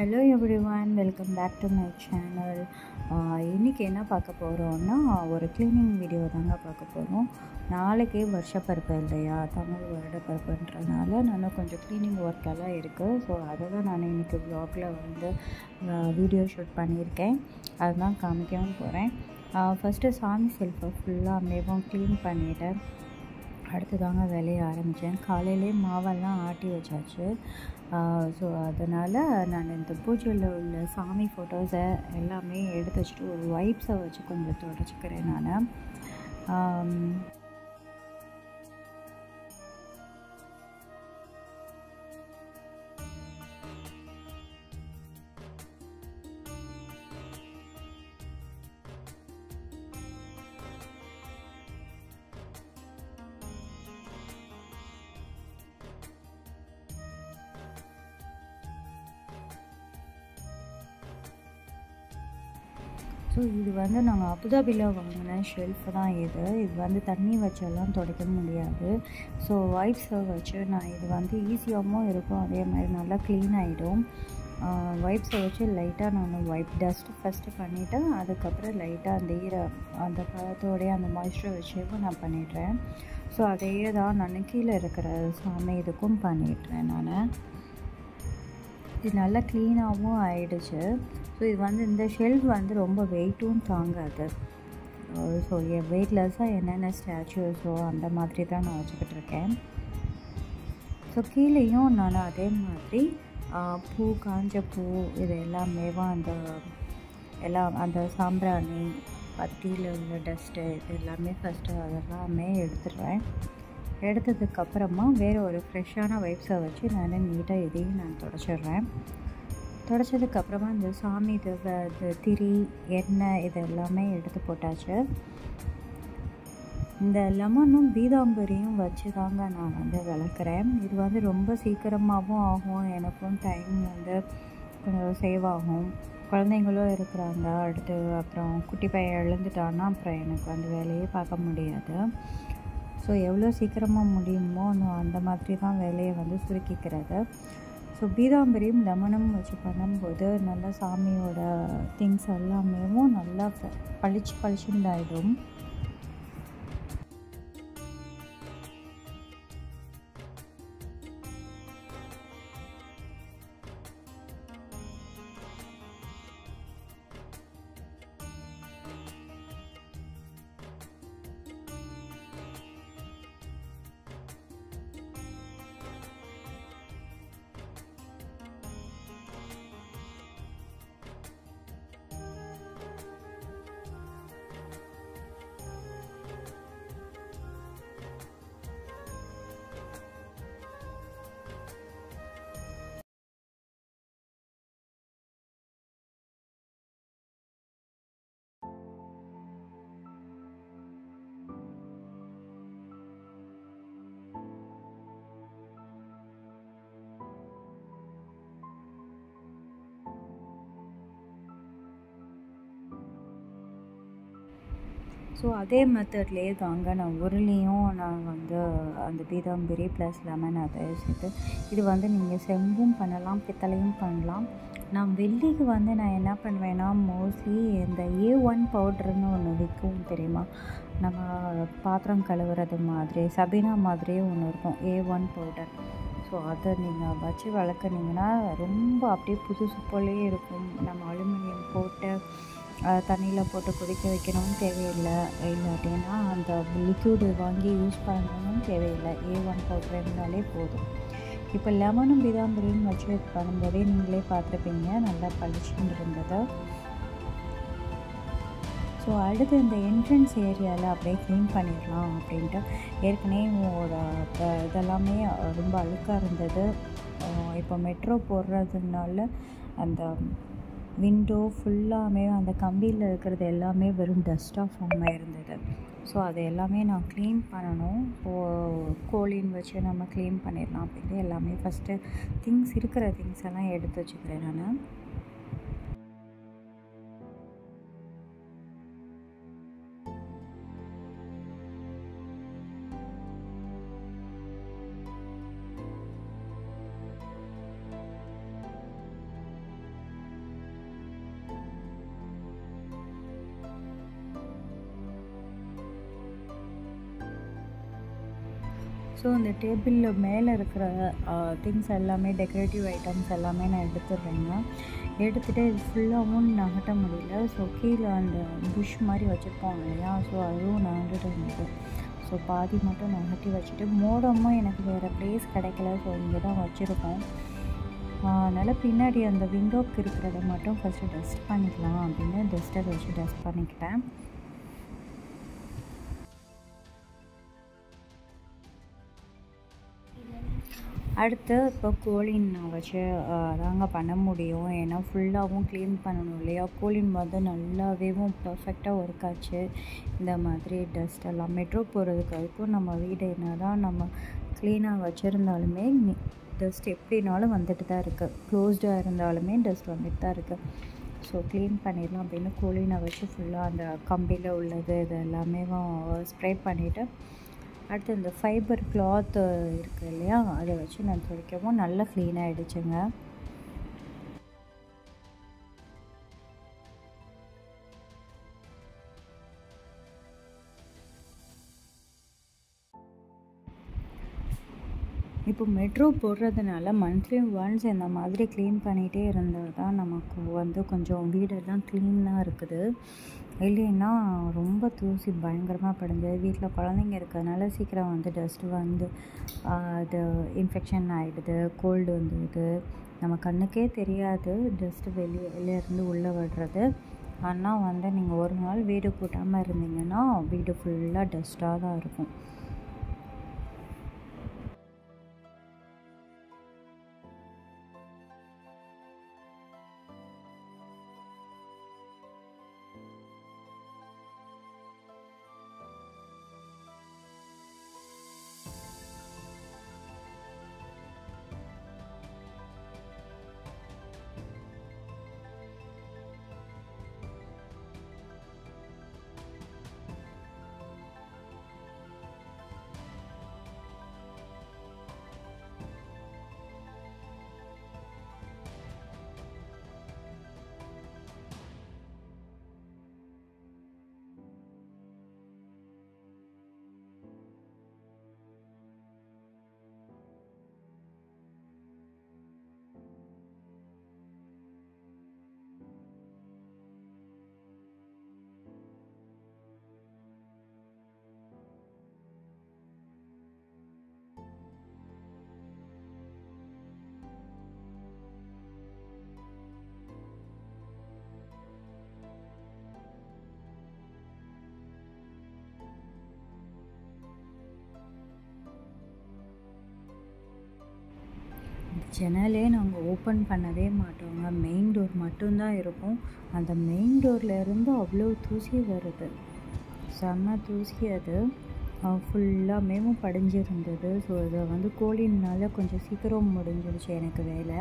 hello everyone welcome back to my channel இன்றைக்கி என்ன பார்க்க போகிறோன்னா ஒரு க்ளீனிங் வீடியோ தாங்க பார்க்க போகிறோம் நாளைக்கே வருஷப்பருப்பு இல்லையா தமிழ் வருடப்பருப்புன்றனால நான் கொஞ்சம் க்ளீனிங் ஒர்க்கெல்லாம் இருக்குது ஸோ அதை தான் நான் இன்றைக்கி ப்ளாகில் வந்து வீடியோ ஷூட் பண்ணியிருக்கேன் அதுதான் காமிக்கவும் போகிறேன் ஃபஸ்ட்டு சாமி செல்ஃபை ஃபுல்லாக மேவும் க்ளீன் பண்ணிவிட்டேன் அடுத்ததாங்க வேலையை ஆரம்பித்தேன் காலையிலே மாவெல்லாம் ஆட்டி வச்சாச்சு ஸோ அதனால் நான் இந்த பூஜையில் உள்ள சாமி ஃபோட்டோஸை எல்லாமே எடுத்து வச்சுட்டு ஒரு வைப்ஸை வச்சு கொஞ்சம் தொடச்சிக்கிறேன் நான் ஸோ இது வந்து நாங்கள் அபுதாபியில் வாங்கின ஷெல்ஃப் தான் இது இது வந்து தண்ணி வச்செல்லாம் துடைக்க முடியாது ஸோ வைப்ஸை வச்சு நான் இது வந்து ஈஸியாகவும் இருக்கும் அதே மாதிரி நல்லா க்ளீன் ஆகிடும் வைப்ஸை வச்சு லைட்டாக நான் வைப் டஸ்ட்டு ஃபஸ்ட்டு பண்ணிவிட்டு அதுக்கப்புறம் லைட்டாக அந்த ஈர அந்த பழத்தோடைய அந்த மாய்ஸ்சரை வச்சு நான் பண்ணிடுறேன் ஸோ அதே தான் நான் கீழே இருக்கிற சாமி இதுக்கும் பண்ணிடுறேன் நான் இது நல்லா க்ளீனாகவும் ஆயிடுச்சு ஸோ இது வந்து இந்த ஷெல்ஃப் வந்து ரொம்ப வெயிட்டும் தாங்காது ஸோ வெயிட்லெஸ்ஸாக என்னென்ன ஸ்டாச்சுஸோ அந்த மாதிரி தான் நான் வச்சுக்கிட்டு இருக்கேன் ஸோ கீழேயும் நான் அதே மாதிரி பூ காஞ்ச பூ இது எல்லாமேவும் அந்த எல்லாம் அந்த சாம்பிராணி பத்தியில் உள்ள டஸ்ட்டு இது எல்லாமே ஃபஸ்ட்டு அதெல்லாமே எடுத்துடுவேன் எடுத்ததுக்கப்புறமா வேறு ஒரு ஃப்ரெஷ்ஷான வைப்ஸை வச்சு நான் நீட்டாக இதையும் நான் தொடச்சிடுறேன் தொடச்சதுக்கப்புறமா இந்த சாமி இது இது திரி எண்ணெய் இது எல்லாமே எடுத்து போட்டாச்சு இந்த லெமனும் பீதாம்பரியும் வச்சு தாங்க நான் வந்து விளக்குறேன் இது வந்து ரொம்ப சீக்கிரமாகவும் ஆகும் எனக்கும் டைம் வந்து கொஞ்சம் சேவ் ஆகும் குழந்தைங்களும் இருக்கிறாங்க அடுத்து அப்புறம் குட்டி பையன் எழுந்துட்டான்னா அப்புறம் எனக்கு வந்து வேலையே பார்க்க முடியாது ஸோ எவ்வளோ சீக்கிரமாக முடியுமோ நான் அந்த மாதிரி தான் வேலையை வந்து சுருக்கிக்கிறது ஸோ பீதாம்பரியும் லெமனும் வச்சு பண்ணும்போது நல்லா சாமியோட திங்ஸ் எல்லாமே நல்லா பளிச்சு பளிச்சுன்னு ஆகிடும் ஸோ அதே மெத்தட்லேயே தாங்க நான் உருளையும் நான் வந்து அந்த பீதாம்பரி ப்ளஸ் லெமன் அதை சேர்த்து இது வந்து நீங்கள் செம்பும் பண்ணலாம் பித்தளையும் பண்ணலாம் நான் வெள்ளிக்கு வந்து நான் என்ன பண்ணுவேன்னா மோஸ்ட்லி இந்த ஏ ஒன் பவுட்ருன்னு ஒன்று விற்கும் தெரியுமா நம்ம பாத்திரம் கழுவுறது மாதிரி சபீனா மாதிரியே ஒன்று இருக்கும் ஏ ஒன் பவுடர் ஸோ அதை நீங்கள் வச்சு வளர்க்குனீங்கன்னா ரொம்ப அப்படியே புதுசு போலே இருக்கும் நம்ம அலுமினியம் போட்டு தண்ணியில் போட்டு கொதிக்க வைக்கணும்னு தேவையில்லை இல்லாட்டினா அந்த லிக்யூடு வாங்கி யூஸ் பண்ணணும்னு தேவையில்லை ஏ ஒன் பவுடர் இருந்தாலே போதும் இப்போ லெமனும் பிதாம்பரியும் வச்சு பண்ணும்போதே நீங்களே பார்த்துருப்பீங்க நல்லா பளிச்சுன்னு இருந்தது ஸோ அடுத்து இந்த என்ட்ரன்ஸ் ஏரியாவில் அப்படியே க்ளீன் பண்ணிடலாம் அப்படின்ட்டு ஏற்கனவே இதெல்லாமே ரொம்ப அழுக்காக இருந்தது இப்போ மெட்ரோ போடுறதுனால அந்த விண்டோ ஃபுல்லாமே அந்த கம்பியில் இருக்கிறது எல்லாமே வெறும் டஸ்ட்டாக ஃபார்ம் ஆகிருந்தது ஸோ அது எல்லாமே நான் க்ளீன் பண்ணணும் ஸோ கோழின் வச்சு நம்ம க்ளீன் பண்ணிடலாம் அப்படின்ட்டு எல்லாமே ஃபஸ்ட்டு திங்ஸ் இருக்கிற திங்ஸ் எல்லாம் எடுத்து வச்சுக்கிறேன் நான் ஸோ இந்த டேபிளில் மேலே இருக்கிற திங்ஸ் எல்லாமே டெக்கரேட்டிவ் ஐட்டம்ஸ் எல்லாமே நான் எடுத்துடுறேங்க எடுத்துகிட்டு இது ஃபுல்லாகவும் நகட்ட முடியல ஸோ கீழே அந்த புஷ் மாதிரி வச்சுருப்போம் இல்லையா ஸோ அதுவும் நகண்டுட்டு இருந்தது ஸோ பாதி மட்டும் நகட்டி வச்சுட்டு மோடமும் எனக்கு வேறு ப்ளேஸ் கிடைக்கல ஸோ இங்கே தான் வச்சுருக்கோம் அதனால் பின்னாடி அந்த விண்டோக்கு இருக்கிறத மட்டும் ஃபஸ்ட்டு டஸ்ட் பண்ணிக்கலாம் அப்படின்னு டஸ்ட்டை வச்சு டஸ்ட் பண்ணிக்கிட்டேன் அடுத்து இப்போ கோழின் நான் வச்சு தாங்க பண்ண முடியும் ஏன்னா ஃபுல்லாகவும் க்ளீன் பண்ணணும் இல்லையா கோழின் வந்து நல்லாவேவும் பர்ஃபெக்டாக ஒர்க் ஆச்சு இந்த மாதிரி டஸ்ட் எல்லாம் மெட்ரோ போகிறதுக்கு அதுக்கும் நம்ம வீடு என்ன தான் நம்ம க்ளீனாக வச்சுருந்தாலுமே டஸ்ட் எப்படினாலும் வந்துட்டு தான் இருக்குது க்ளோஸ்டாக இருந்தாலுமே டஸ்ட் வந்துட்டு தான் இருக்குது ஸோ க்ளீன் பண்ணிடலாம் அப்படின்னு கோழினை வச்சு ஃபுல்லாக அந்த கம்பியில் உள்ளது இது எல்லாமே ஸ்ப்ரே பண்ணிவிட்டு அடுத்து இந்த ஃபைபர் கிளாத் இருக்குது இல்லையா அதை வச்சு நான் துடைக்கவும் நல்லா க்ளீன் ஆகிடுச்சுங்க இப்போ மெட்ரோ போடுறதுனால மந்த்லி ஒன்ஸ் இந்த மாதிரி க்ளீன் பண்ணிகிட்டே இருந்தால் தான் நமக்கு வந்து கொஞ்சம் வீடெல்லாம் க்ளீனாக இருக்குது இல்லைன்னா ரொம்ப தூசி பயங்கரமாக படிஞ்சது வீட்டில் குழந்தைங்க இருக்கிறதுனால சீக்கிரம் வந்து டஸ்ட்டு வந்து அது இன்ஃபெக்ஷன் ஆகிடுது கோல்டு வந்துடுது நம்ம கண்ணுக்கே தெரியாது டஸ்ட்டு வெளியே வெளியேருந்து உள்ளே விடுறது ஆனால் வந்து நீங்கள் ஒரு நாள் வீடு கூட்டாமல் இருந்தீங்கன்னா வீடு ஃபுல்லாக டஸ்ட்டாக தான் இருக்கும் ஜன்னலே நாங்கள் ஓப்பன் பண்ணவே மாட்டோங்க மெயின் டோர் மட்டும்தான் இருக்கும் அந்த மெயின் டோர்லேருந்து அவ்வளோ தூசி வருது செம்ம தூசி அது ஃபுல்லாக மேவும் படிஞ்சிருந்தது ஸோ இதை வந்து கோழினால கொஞ்சம் சீக்கிரம் முடிஞ்சிருச்சு எனக்கு வேலை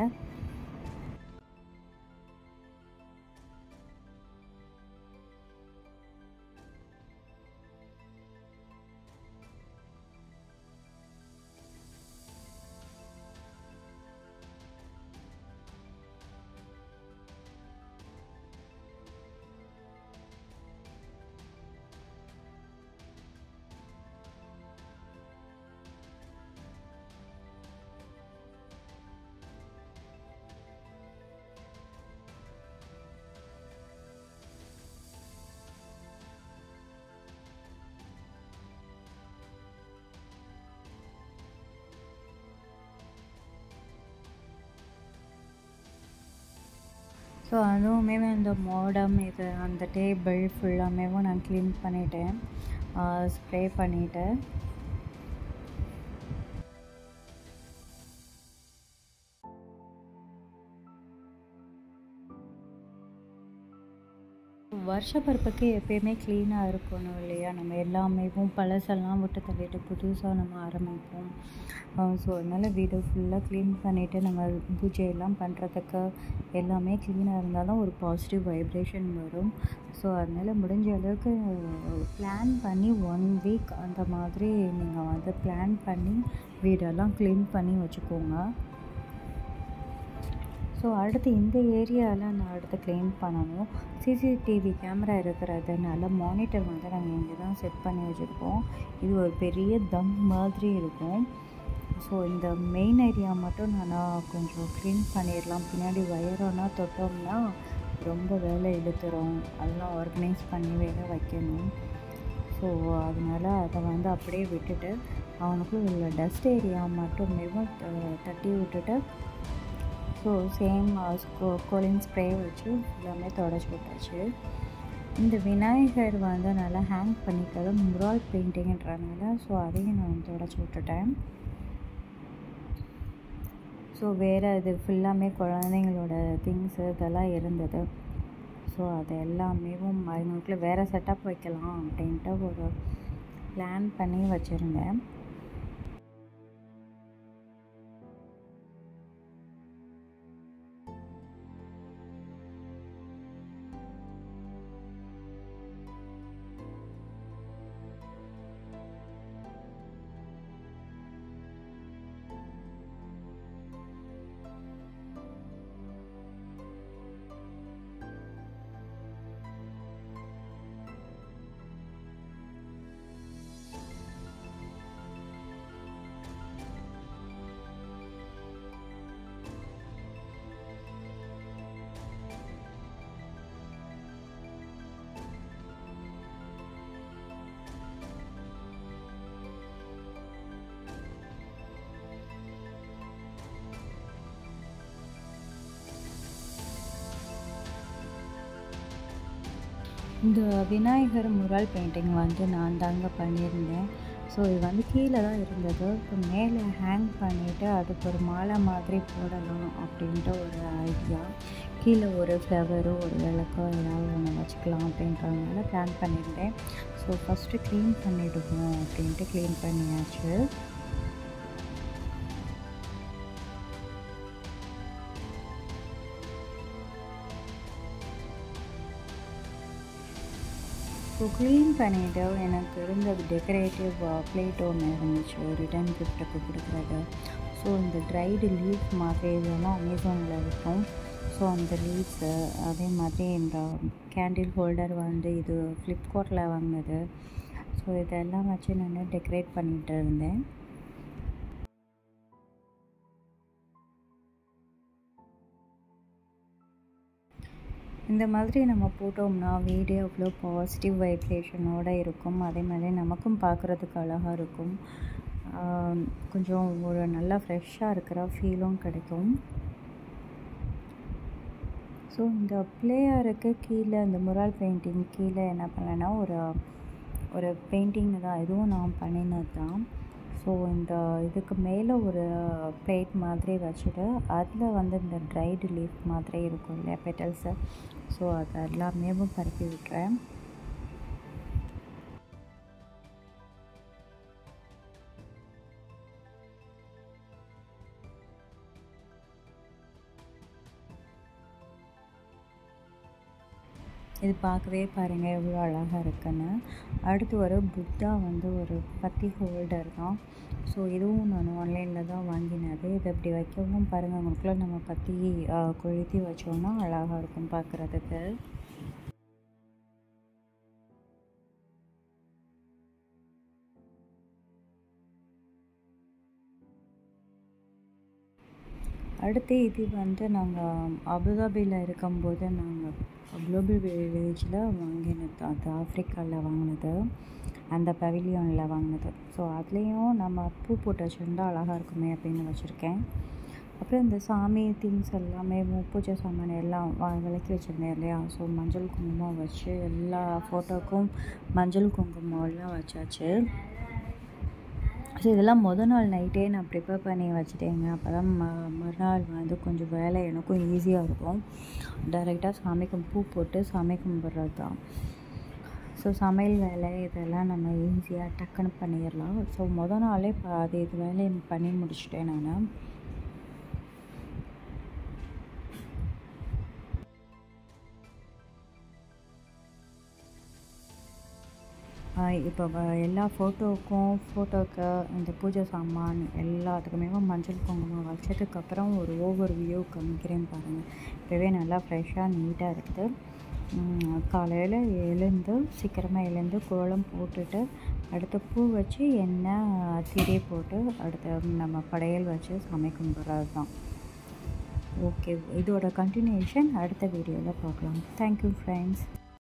ஸோ அதுவுமே அந்த மோடம் இது அந்த டேபிள் ஃபுல்லாமே நான் க்ளீன் பண்ணிட்டேன் ஸ்ப்ரே பண்ணிட்டேன் வருஷ பிறப்புக்கு எப்பயுமே க்ளீனாக இருக்கணும் இல்லையா நம்ம எல்லாமேவும் பழசெல்லாம் விட்டு தள்ளிட்டு புதுசாக நம்ம ஆரம்பிப்போம் ஸோ அதனால் வீடு ஃபுல்லாக க்ளீன் பண்ணிவிட்டு நம்ம பூஜையெல்லாம் பண்ணுறதுக்கு எல்லாமே க்ளீனாக இருந்தால் தான் ஒரு பாசிட்டிவ் வைப்ரேஷன் வரும் ஸோ அதனால் முடிஞ்ச அளவுக்கு பிளான் பண்ணி ஒன் வீக் அந்த மாதிரி நீங்கள் வந்து பிளான் பண்ணி வீடெல்லாம் க்ளீன் பண்ணி வச்சுக்கோங்க ஸோ அடுத்து இந்த ஏரியாவில் நான் அடுத்து க்ளீன் பண்ணணும் சிசிடிவி கேமரா இருக்கிறதுனால மானிட்டர் வந்து நாங்கள் இங்கே தான் செட் பண்ணி வச்சுருக்கோம் இது ஒரு பெரிய தம் மாதிரி இருக்கும் ஸோ இந்த மெயின் ஏரியா மட்டும் நான் கொஞ்சம் க்ளீன் பண்ணிடலாம் பின்னாடி வயரோனா தொட்டோம்னா ரொம்ப வேலை இழுத்துரும் அதெல்லாம் ஆர்கனைஸ் பண்ணி வேலை வைக்கணும் ஸோ அதனால் அதை வந்து அப்படியே விட்டுட்டு அவனுக்குள்ள உள்ள டஸ்ட் ஏரியா மட்டும் மெதுவாக தட்டி விட்டுட்டு ஸோ சேம் கோலின் ஸ்ப்ரே வச்சு எல்லாமே தொடச்சி விட்டாச்சு இந்த விநாயகர் வந்து நல்லா ஹேங் பண்ணிக்கிறது முரால் பெயிண்டிங்கிறதுனால ஸோ அதையும் நான் தொடச்சி விட்டுட்டேன் ஸோ வேறு இது ஃபுல்லாமே குழந்தைங்களோட திங்ஸு இதெல்லாம் இருந்தது ஸோ அது எல்லாமே அவங்களுக்குள்ள வேறு செட்டப் வைக்கலாம் அப்படின்ட்டு ஒரு பிளான் பண்ணி வச்சுருந்தேன் இந்த விநாயகர் முரால் பெயிண்டிங் வந்து நான் தாங்க பண்ணியிருந்தேன் ஸோ இது வந்து கீழே தான் இருந்தது இப்போ மேலே ஹேங் பண்ணிவிட்டு அதுக்கு ஒரு மாலை மாதிரி போடலாம் அப்படின்ட்டு ஒரு ஐடியா கீழே ஒரு ஃப்ளவரோ ஒரு விளக்கோ ஏதாவது ஒன்று வச்சுக்கலாம் அப்படின்றதுனால பிளான் பண்ணியிருந்தேன் ஸோ ஃபஸ்ட்டு க்ளீன் பண்ணிவிடுவோம் அப்படின்ட்டு க்ளீன் பண்ணியாச்சு ஸோ க்ளீன் பண்ணிவிட்டு எனக்கு இருந்த டெக்கரேட்டிவ் பிளேட் ஒன்று இருந்துச்சு ரிட்டன் கிஃப்ட்டுக்கு கொடுக்குறது ஸோ இந்த ட்ரைடு லீஃப் மாதிரி இதெல்லாம் அமேசானில் இருக்கும் ஸோ அந்த லீவ்ஸு அதே மாதிரி இந்த கேண்டில் ஹோல்டர் வந்து இது ஃப்ளிப்கார்ட்டில் வாங்கினது ஸோ இதெல்லாம் வச்சு நான் டெக்கரேட் பண்ணிகிட்டு இருந்தேன் இந்த மாதிரி நம்ம போட்டோம்னா வீடியோ அவ்வளோ பாசிட்டிவ் வைப்ரேஷனோடு இருக்கும் அதே மாதிரி நமக்கும் பார்க்குறதுக்கு அழகாக இருக்கும் கொஞ்சம் ஒரு நல்லா ஃப்ரெஷ்ஷாக இருக்கிற ஃபீலும் கிடைக்கும் ஸோ இந்த பிளேயருக்கு கீழே இந்த முரால் பெயிண்டிங் கீழே என்ன பண்ணேன்னா ஒரு ஒரு பெயிண்டிங் தான் இதுவும் நான் பண்ணினது தான் ஸோ இந்த இதுக்கு மேலே ஒரு பிளேட் மாதிரி வச்சுட்டு அதில் வந்து இந்த ட்ரைடு லீஃப் மாதிரி இருக்கும் இல்லையா பெட்டல்ஸு ஸோ அது எல்லாமே பரப்பி விட்டுறேன் இது பார்க்கவே பாருங்கள் எவ்வளோ அழகாக இருக்குன்னு அடுத்து ஒரு புத்தா வந்து ஒரு பத்தி ஹோல்டர் தான் ஸோ இதுவும் நான் ஆன்லைனில் தான் வாங்கினது இது அப்படி வைக்கவும் பாருங்கள் உங்களுக்குள்ள நம்ம பற்றி கொளுத்தி வச்சோம்னா அழகாக இருக்கும் பார்க்குறதுக்கு அடுத்து இது வந்து நாங்கள் அபுதாபியில் இருக்கும்போது நாங்கள் குளோபல் வில்லேஜில் வாங்கினது அது ஆஃப்ரிக்காவில் வாங்கினது அந்த பவிலியனில் வாங்கினது ஸோ அதுலேயும் நம்ம பூ போட்டு வச்சுருந்தா அழகாக இருக்குமே அப்படின்னு வச்சுருக்கேன் அப்புறம் இந்த சாமி திங்ஸ் எல்லாமே பூஜை சாமான் எல்லாம் விளக்கி வச்சுருந்தேன் இல்லையா ஸோ மஞ்சள் குங்குமம் வச்சு எல்லா ஃபோட்டோக்கும் மஞ்சள் குங்குமம் எல்லாம் வச்சாச்சு ஸோ இதெல்லாம் மொதல் நாள் நைட்டே நான் ப்ரிப்பேர் பண்ணி வச்சுட்டேங்க அப்போ தான் ம மறுநாள் வந்து கொஞ்சம் வேலை எனக்கும் ஈஸியாக இருக்கும் டைரெக்டாக சாமிக்கு பூ போட்டு சாமி கும்பிட்றது தான் ஸோ சமையல் வேலை இதெல்லாம் நம்ம ஈஸியாக டக்குன்னு பண்ணிடலாம் ஸோ மொதல் நாளே பாதி இது வேலையை பண்ணி முடிச்சிட்டேன் நான் இப்போ எல்லா ஃபோட்டோவுக்கும் ஃபோட்டோவுக்கு இந்த பூஜை சாமான் எல்லாத்துக்குமே மஞ்சள் குங்குமம் வச்சதுக்கப்புறம் ஒரு ஓவர் வியூ காமிக்கிறேன் பாருங்கள் இப்போவே நல்லா ஃப்ரெஷ்ஷாக நீட்டாக இருக்குது காலையில் எழுந்து சீக்கிரமாக எழுந்து கோலம் போட்டுட்டு அடுத்து பூ வச்சு எண்ணெய் திரி போட்டு அடுத்து நம்ம படையல் வச்சு சாமி கும்பிட்றது தான் ஓகே இதோட கண்டினியூஷன் அடுத்த வீடியோவில் பார்க்கலாம் தேங்க்யூ ஃப்ரெண்ட்ஸ்